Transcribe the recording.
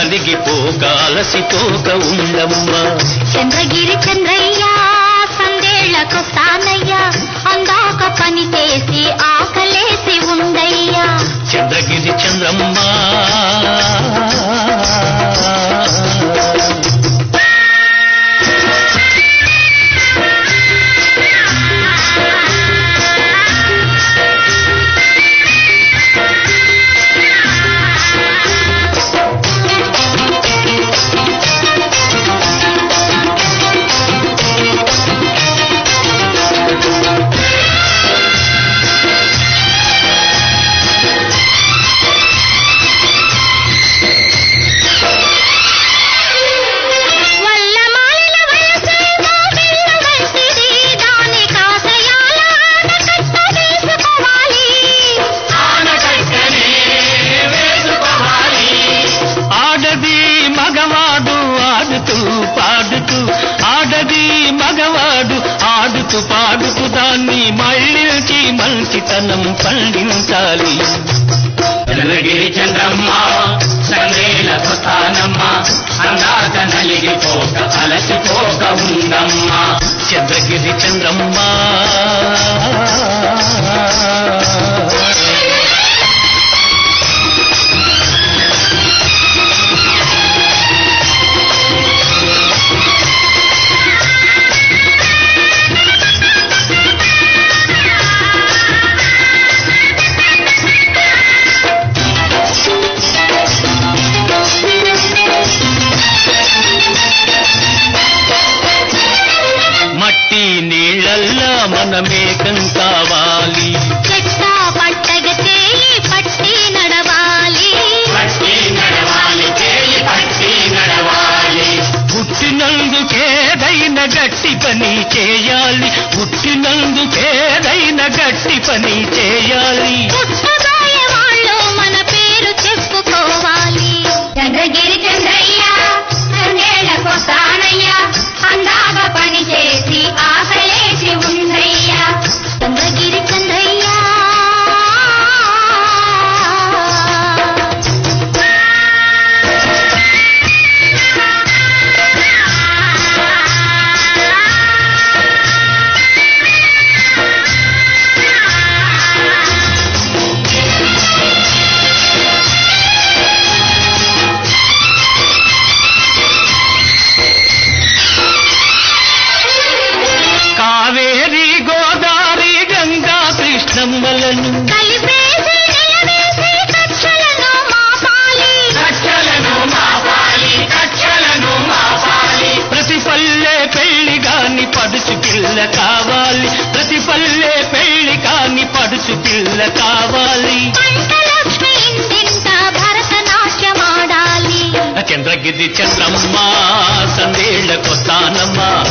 నలిగిపోక అలసిపోక ఉండమ్మా చంద్రగిరి చంద్రయ్య సందేళ్లకొస్తానయ్య అందాక పని చేసి ఆకలేసి ఉండయ్యా చంద్రగిరి చంద్రమ్మా వల్ల మాలిన వయసేమో వెల్లు వంటిది దాని కాసయాల ఆనకట్ట వేసుకోవాలి ఆడది మగవాడు ఆడుతూ పాడుతూ ఆడది మగవాడు ఆడుతూ పాడుతూ దాన్ని మళ్ళించి మంచితనం పండించాలి చంద్రగిరి చంద్రమ్మ సందేల స్థానమ్మ అందాక నలిగిపోక అలసిపోక ఉండమ్మా చంద్రగిరి చంద్రమ్మా మట్టి నీళ్ళల్లా మనమేకం కావాలి చెట్ట పట్టగ చేయి పట్టి నడవాలి పట్టి నడవాలి చేయి పట్టి నడవాలి పుట్టినందుకేదైన గట్టి పని చేయాలి పుట్టినందుకేదైన గట్టి పని చేయాలి పుట్టబోయే వాళ్ళు మన పేరు చెప్పుకోవాలి చంద్రగిరి చంద్రయ్య సందేళ్లకొస్తానయ్య అందాక పని చేసి ఆకలేసి ఉండయ్య చంద్రగిరి చంద్రయ్య కావేరి గోదావరి గంగా కృష్ణమ్మలను కలిపేసి నిలవేసి కక్షలను మాపాలి కక్షలను మాపాలి కక్షలను మాపాలి ప్రతి పల్లె పెళ్లి గాని పడుచు పిల్ల కావాలి ప్రతి పల్లె పెళ్లి కాని పడుచు పిల్ల కావాలి పంటలక్ష్మి ఇంటింట భరతనాట్యమాడాలి చంద్రగిరి చంద్రమ్మ సందేళ్లకొస్తానమ్మా